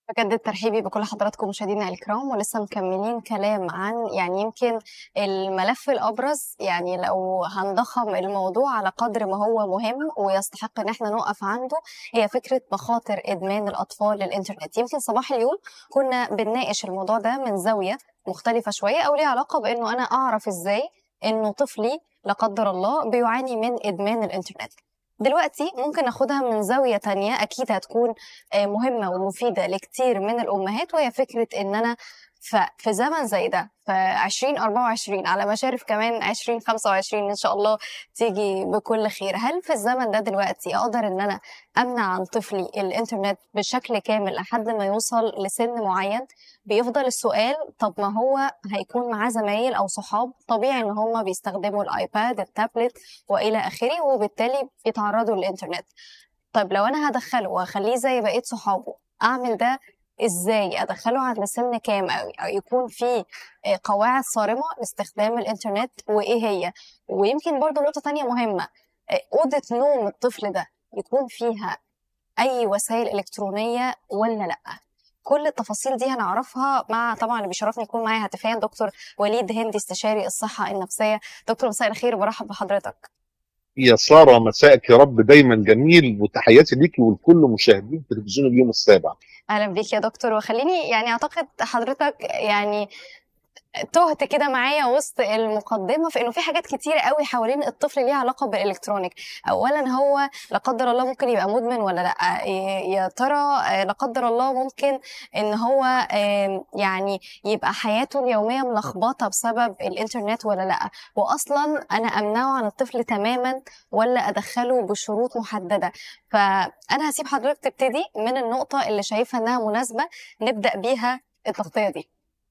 بجد ترحيبي بكل حضراتكم مشاهدينا الكرام ولسه مكملين كلام عن يعني يمكن الملف الابرز يعني لو هنضخم الموضوع على قدر ما هو مهم ويستحق ان احنا نقف عنده هي فكره مخاطر ادمان الاطفال للانترنت يمكن صباح اليوم كنا بنناقش الموضوع ده من زاويه مختلفه شويه او ليها علاقه بانه انا اعرف ازاي انه طفلي لا قدر الله بيعاني من ادمان الانترنت دلوقتي ممكن ناخدها من زاوية تانية أكيد هتكون آه، مهمة ومفيدة لكتير من الأمهات وهي فكرة إن أنا في زمن زي ده في 2024 على مشارف كمان 2025 ان شاء الله تيجي بكل خير هل في الزمن ده دلوقتي اقدر ان انا امنع عن طفلي الانترنت بشكل كامل لحد ما يوصل لسن معين بيفضل السؤال طب ما هو هيكون معاه زمايل او صحاب طبيعي ان هم بيستخدموا الايباد التابلت والى اخره وبالتالي بيتعرضوا للانترنت طيب لو انا هدخله واخليه زي بقيه صحابه اعمل ده ازاي ادخله على سن كام او يكون في آه، قواعد صارمه لاستخدام الانترنت وايه هي ويمكن برضه نقطه تانية مهمه آه، اوضه نوم الطفل ده يكون فيها اي وسائل الكترونيه ولا لا كل التفاصيل دي هنعرفها مع طبعا اللي بيشرفني يكون معايا هاتفيا دكتور وليد هندي استشاري الصحه النفسيه دكتور مساء الخير برحب بحضرتك يا ساره مساءك يا رب دايما جميل وتحياتي ليكي ولكل مشاهدين تلفزيون اليوم السابع اهلا بيك يا دكتور وخليني يعني اعتقد حضرتك يعني تهت كده معايا وسط المقدمه في انه في حاجات كتيره قوي حوالين الطفل ليها علاقه بالالكترونيك اولا هو لا قدر الله ممكن يبقى مدمن ولا لا يا ترى لا قدر الله ممكن ان هو يعني يبقى حياته اليوميه ملخبطه بسبب الانترنت ولا لا واصلا انا امنعه عن الطفل تماما ولا ادخله بشروط محدده فانا هسيب حضرتك تبتدي من النقطه اللي شايفه انها مناسبه نبدا بيها التغطيه دي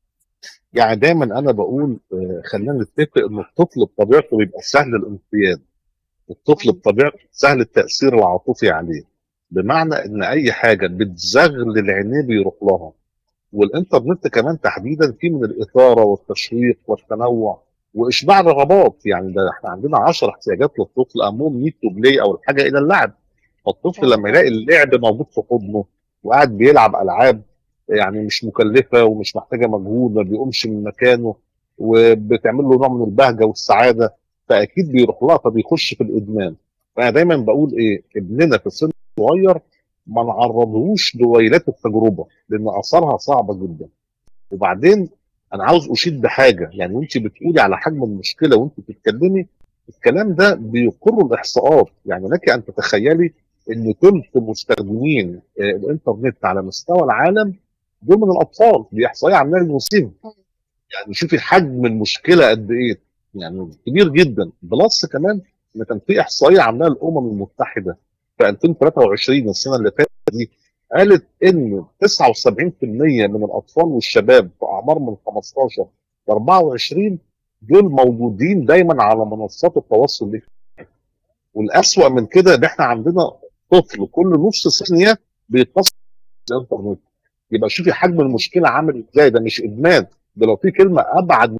يعني دايما انا بقول آه، خلينا نتفق ان الطفل بطبيعته بيبقى سهل الانقياد الطفل بطبيعته سهل التاثير العاطفي عليه بمعنى ان اي حاجه بتزغل العينيه بيروح لها والانترنت كمان تحديدا فيه من الاثاره والتشويق والتنوع واشباع الرغبات يعني ده احنا عندنا 10 احتياجات للطفل اهمهم نيد تو بلاي او الحاجه الى اللعب فالطفل لما يلاقي اللعب موجود في حضنه وقاعد بيلعب العاب يعني مش مكلفه ومش محتاجه مجهود ما بيقومش من مكانه وبتعمل له نوع من البهجه والسعاده فاكيد بيروح لها فبيخش في الادمان فانا دايما بقول ايه ابننا في سن صغير ما نعرضهوش لويلات التجربه لان اثارها صعبه جدا وبعدين انا عاوز اشيد بحاجه يعني وانت بتقولي على حجم المشكله وانت بتتكلمي الكلام ده بيقر الاحصاءات يعني لك ان تتخيلي ان ثلث مستخدمين آه، الانترنت على مستوى العالم دول من الاطفال دي احصائيه عاملاها المسلم يعني شوفي حجم المشكله قد ايه يعني كبير جدا بلس كمان ان كان في احصائيه عاملاها الامم المتحده في 2023 السنه اللي فاتت دي قالت ان 79% من الاطفال والشباب في اعمار من 15 ل 24 دول موجودين دايما على منصات التواصل الاجتماعي والاسوأ من كده ان احنا عندنا طفل كل نص ثانيه بيتصل بالانترنت يبقى شوفي حجم المشكله عامل ازاي ده مش ادمان ده لو في كلمه ابعد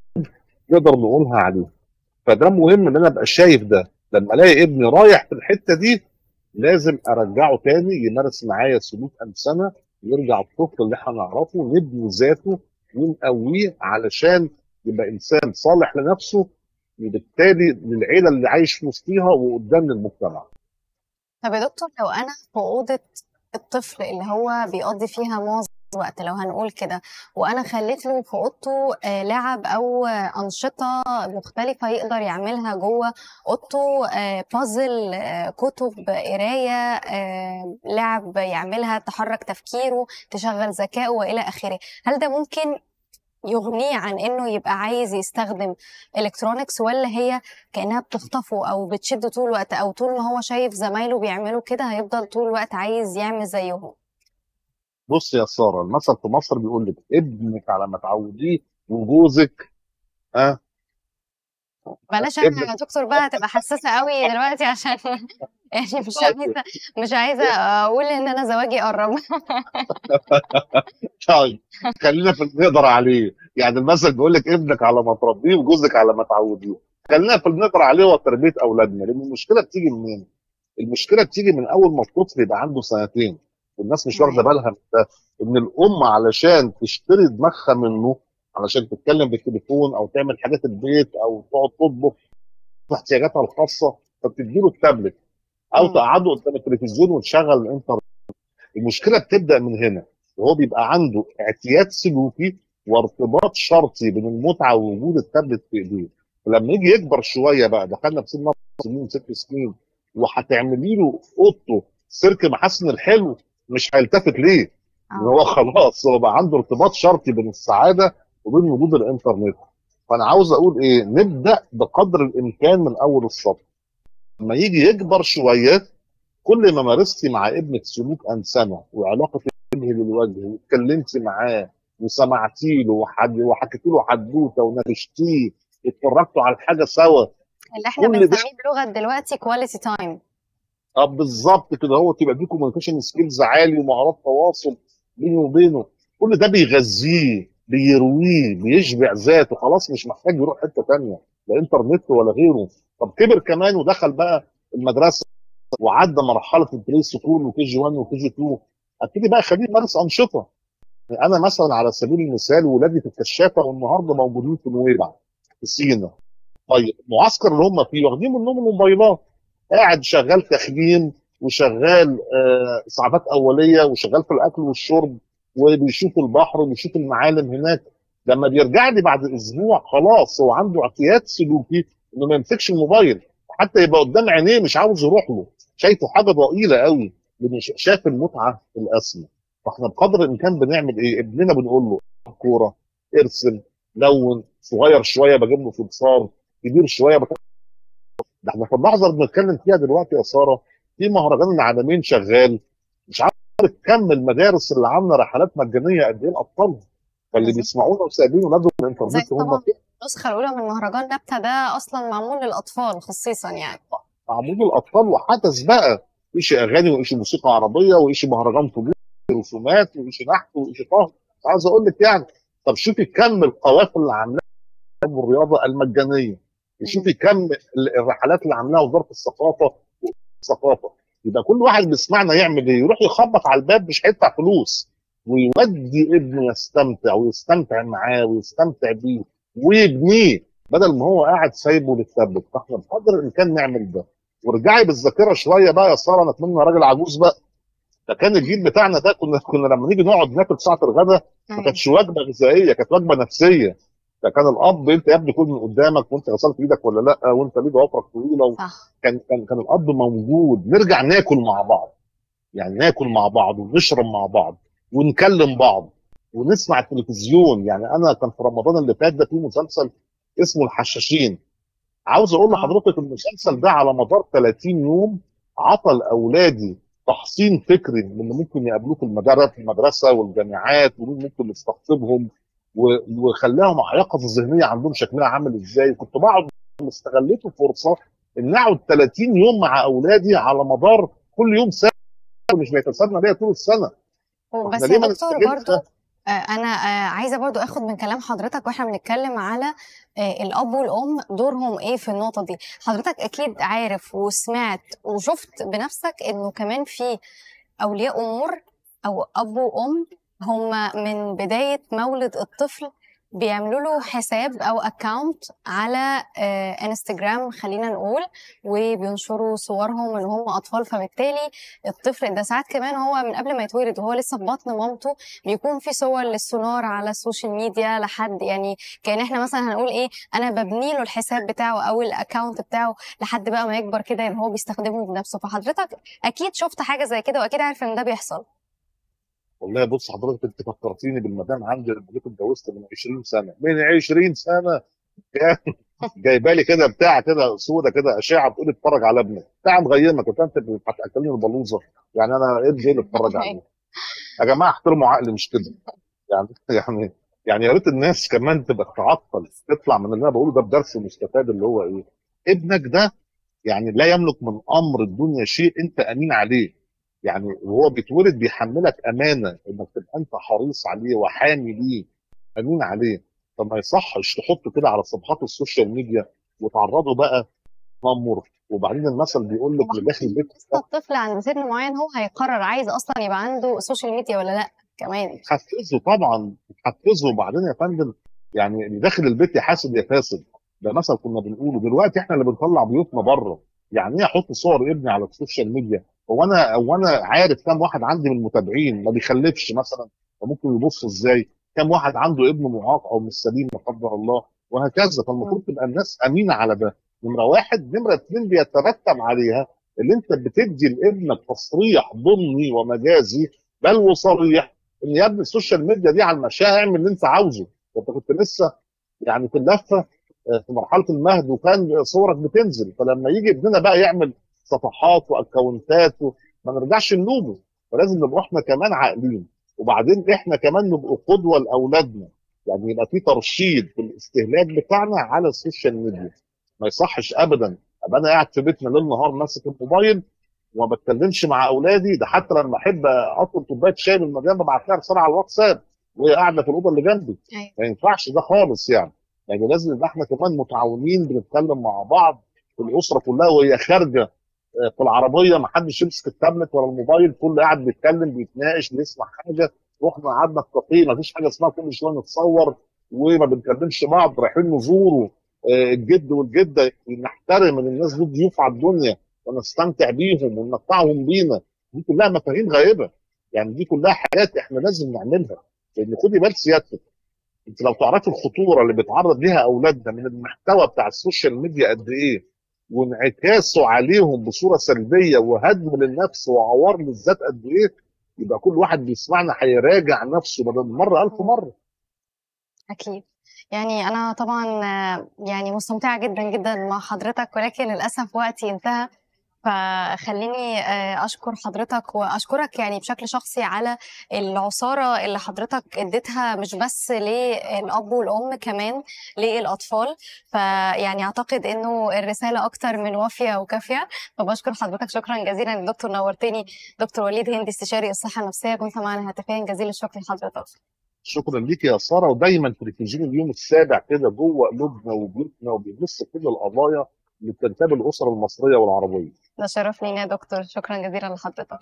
نقدر نقولها عليه فده مهم ان انا ابقى شايف ده لما الاقي ابني رايح في الحته دي لازم ارجعه تاني يمارس معايا سلوك امثله يرجع الطفل اللي احنا نعرفه نبني ذاته ونقويه علشان يبقى انسان صالح لنفسه وبالتالي للعيله اللي عايش في وسطيها وقدام للمجتمع. طب يا دكتور لو انا في اوضه الطفل اللي هو بيقضي فيها معظم الوقت لو هنقول كده وانا خليت له في اوضته آه، لعب او انشطه مختلفه يقدر يعملها جوه اوضته بازل آه، كتب قرايه لعب يعملها تحرك تفكيره تشغل ذكائه والى اخره هل ده ممكن يغنيه عن انه يبقى عايز يستخدم الكترونكس ولا هي كانها بتخطفه او بتشده طول الوقت او طول ما هو شايف زمايله بيعملوا كده هيفضل طول الوقت عايز يعمل زيهم بص يا ساره المثل في مصر بيقول لك ابنك على ما تعوديه وجوزك ها أه بلاش انا يا دكتور بقى تبقى حساسه قوي دلوقتي عشان يعني مش عايزه مش عايزه اقول ان انا زواجي قرب طيب خلينا في نقدر عليه يعني المثل بيقول لك ابنك على ما تربيه وجوزك على ما تعوديه خلينا في نقدر عليه وتربيه اولادنا لان المشكله بتيجي منين؟ المشكله بتيجي من اول ما الطفل يبقى عنده سنتين والناس مش واخده بالها من ده ان الام علشان تشتري دماغها منه علشان تتكلم بالتليفون او تعمل حاجات البيت او تقعد تطبخ احتياجاتها الخاصه فبتديله التابلت او مم. تقعده قدام التلفزيون وتشغل الانترنت المشكله بتبدا من هنا وهو بيبقى عنده اعتياد سلوكي وارتباط شرطي بين المتعه ووجود التابلت في ايديه فلما يجي يكبر شويه بقى دخلنا في سن اربع سنين ست سنين وهتعملي له اوضته سيرك محسن الحلو مش هيلتفت ليه؟ ان اه هو خلاص هو بقى عنده ارتباط شرطي بين السعاده وبين وجود الانترنت فانا عاوز اقول ايه نبدا بقدر الامكان من اول السطر لما يجي يكبر شويه كل ما مارستي مع ابنك سلوك انسنه وعلاقه الوجه للوجه واتكلمتي معاه وسمعتي له وحد وحكيتي له حدوته وناقشتيه اتفرجتوا على الحاجه سوا اللي احنا كل ده بنسميه بلغه دلوقتي كواليتي تايم اه بالظبط كده هو تبقى دي كوميونيكيشن سكيلز عالي ومهارات تواصل بينه وبينه كل ده بيغذيه بيرويه بيشبع ذاته خلاص مش محتاج يروح حته تانيه لا انترنت ولا غيره طب كبر كمان ودخل بقى المدرسه وعدى مرحله البلاي سكول وكي جي 1 وكي جي 2 ابتدي بقى خليه يمارس انشطه يعني انا مثلا على سبيل المثال ولادي في الكشافه والنهارده موجودين في نويبع في سينا طيب المعسكر اللي هم فيه واخدين منهم الموبايلات قاعد شغال تخييم وشغال آه، اسعافات اوليه وشغال في الاكل والشرب وبيشوف البحر وبيشوف المعالم هناك لما بيرجع لي بعد اسبوع خلاص هو عنده اعتياد سلوكي انه ما يمسكش الموبايل حتى يبقى قدام عينيه مش عاوز يروح له شايفه حاجه ضئيله قوي لان ش- شاف المتعه الاسمى فاحنا بقدر الامكان بنعمل ايه؟ ابننا بنقول له كوره ارسم لون صغير شويه بجيب له فلسار كبير شويه بك... ده احنا في اللحظه اللي بنتكلم فيها دلوقتي يا ساره في مهرجان العالمين شغال مش عارف كم المدارس اللي عامله رحلات مجانيه قد ايه لاطفالهم فاللي بالظبط بيسمعونا وسايبين ولادهم زي الانترنت هم طبعا النسخه الاولى من مهرجان نبته ده اصلا معمول للاطفال خصيصا يعني معمول الاطفال وحدث بقى ايش اغاني وايش موسيقى عربيه وايش مهرجان طبول رسومات وايش نحت وايش طه عاوز اقول لك يعني طب شوفي كم القوافل اللي عاملاها الرياضه المجانيه مم. شوفي كم ال- الرحلات اللي عاملاها وزاره الثقافه الثقافه يبقى كل واحد بيسمعنا يعمل ايه؟ يروح يخبط على الباب مش هيدفع فلوس ويودي ابنه يستمتع ويستمتع معاه ويستمتع بيه ويبنيه بدل ما هو قاعد سايبه للتابلت فاحنا بقدر الامكان نعمل ده وارجعي بالذاكره شويه بقى يا ساره انا اتمنى راجل عجوز بقى ده كان الجيل بتاعنا ده كنا كنا لما نيجي نقعد ناكل ساعه الغداء ما ايوه كانتش وجبه غذائيه كانت وجبه نفسيه ده كان الاب انت يا ابني كل من قدامك وانت غسلت ايدك ولا لا وانت ليه ضوافرك طويله صح كان كان كان الاب موجود نرجع ناكل مع بعض يعني ناكل مع بعض ونشرب مع بعض ونكلم بعض ونسمع التلفزيون يعني انا كان في رمضان اللي فات ده في مسلسل اسمه الحشاشين عاوز اقول اه لحضرتك المسلسل ده على مدار 30 يوم عطى لاولادي تحصين فكري من اللي ممكن يقابلوه في المدارس في المدرسه والجامعات ومين ممكن يستقطبهم و- وخلاهم يقظه ذهنيه عندهم شكلها عامل ازاي كنت بقعد استغليت فرصه ان اقعد 30 يوم مع اولادي على مدار كل يوم ساعه مش بيتسابنا بيها طول السنه بس احنا يا ليه ما دكتور نستغلش برضو ده؟ آه، انا آه، عايزه برضو اخد من كلام حضرتك واحنا بنتكلم على آه، الاب والام دورهم ايه في النقطه دي حضرتك اكيد عارف وسمعت وشفت بنفسك انه كمان في اولياء امور او اب وام هم من بدايه مولد الطفل بيعملوا له حساب او اكاونت على آه، انستجرام خلينا نقول وبينشروا صورهم ان هم اطفال فبالتالي الطفل ده ساعات كمان هو من قبل ما يتولد وهو لسه في بطن مامته بيكون في صور للسونار على السوشيال ميديا لحد يعني كان احنا مثلا هنقول ايه انا ببني له الحساب بتاعه او الاكونت بتاعه لحد بقى ما يكبر كده ان هو بيستخدمه بنفسه فحضرتك اكيد شفت حاجه زي كده واكيد عارف ان ده بيحصل والله بص حضرتك انت فكرتيني بالمدام عندي لما جيت اتجوزت من 20 سنه من 20 سنه كان جايبه لي كده بتاع كده سودا كده اشعه بتقول اتفرج على ابنك بتاع مغيمه كنت انت هتاكلني البلوزه يعني انا ايه اللي اتفرج عليه يا جماعه احترموا عقلي مش كده يعني يعني يعني يا ريت الناس كمان تبقى تعطل تطلع من اللي انا بقوله ده بدرس مستفاد اللي هو ايه ابنك ده يعني لا يملك من امر الدنيا شيء انت امين عليه يعني وهو بيتولد بيحملك امانه انك تبقى انت حريص عليه وحامي ليه امين عليه طب ما يصحش تحطه كده على صفحات السوشيال ميديا وتعرضه بقى تنمر وبعدين المثل بيقول لك اللي داخل البيت لسه الطفل عند سن معين هو هيقرر عايز اصلا يبقى عنده سوشيال ميديا ولا لا كمان حفزه طبعا حفزه وبعدين يا فندم يعني اللي داخل البيت يا حاسد يا فاسد ده مثل كنا بنقوله دلوقتي احنا اللي بنطلع بيوتنا بره يعني ايه احط صور ابني على السوشيال ميديا هو انا هو انا عارف كم واحد عندي من المتابعين ما بيخلفش مثلا وممكن يبص ازاي كم واحد عنده ابن معاق او مش سليم لا قدر الله وهكذا فالمفروض تبقى الناس امينه على ده نمره واحد نمره اثنين بيترتب عليها اللي انت بتدي لابنك تصريح ضمني ومجازي بل وصريح ان يا ابني السوشيال ميديا دي على المشاع اعمل اللي انت عاوزه انت كنت لسه يعني في اللفه في مرحله المهد وكان صورك بتنزل فلما يجي ابننا بقى يعمل صفحات واكونتات ما نرجعش نلومه فلازم نبقى احنا كمان عاقلين وبعدين احنا كمان نبقى قدوه لاولادنا يعني يبقى في ترشيد في الاستهلاك بتاعنا على السوشيال ميديا ما يصحش ابدا ابقى انا قاعد في بيتنا ليل نهار ماسك الموبايل وما بتكلمش مع اولادي ده حتى لما احب اطلب كوبايه شاي من المدام ببعت لها رساله على الواتساب وهي قاعده في الاوضه اللي جنبي أيوة. ما ينفعش ده خالص يعني يعني لازم يبقى احنا كمان متعاونين بنتكلم مع بعض في الاسره كلها وهي خارجه في العربيه ما حدش يمسك التابلت ولا الموبايل كله قاعد بيتكلم بيتناقش بيسمع حاجه رحنا قعدنا في كافيه ما فيش حاجه اسمها كل شويه نتصور وما بنكلمش بعض رايحين نزوروا الجد والجده نحترم ان الناس دول ضيوف على الدنيا ونستمتع بيهم ونمتعهم بينا دي كلها مفاهيم غائبه يعني دي كلها حاجات احنا لازم نعملها لان خدي بال سيادتك انت لو تعرفي الخطوره اللي بيتعرض ليها اولادنا من المحتوى بتاع السوشيال ميديا قد ايه وانعكاسه عليهم بصوره سلبيه وهدم للنفس وعوار للذات قد ايه يبقى كل واحد بيسمعنا هيراجع نفسه بدل مره ألف مره أكيد يعني أنا طبعا يعني مستمتعة جدا جدا مع حضرتك ولكن للأسف وقتي انتهى فخليني أشكر حضرتك وأشكرك يعني بشكل شخصي على العصارة اللي حضرتك اديتها مش بس للأب والأم كمان للأطفال فيعني أعتقد إنه الرسالة أكتر من وافية وكافية فبشكر حضرتك شكرا جزيلا دكتور نورتني دكتور وليد هندي استشاري الصحة النفسية كنت معنا هاتفيا جزيل الشكر لحضرتك شكرا ليك يا ساره ودايما تلفزيون اليوم السابع كده جوه قلوبنا وبيوتنا وبيبص كل القضايا اللي بتنتاب الاسره المصريه والعربيه. ده شرف لينا يا دكتور شكرا جزيلا لحضرتك.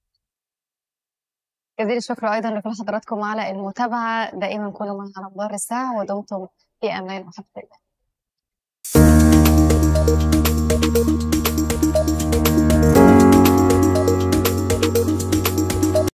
جزيل الشكر ايضا لكل حضراتكم على المتابعه دائما كونوا معنا على مدار الساعه ودمتم في امان وحفظ الله.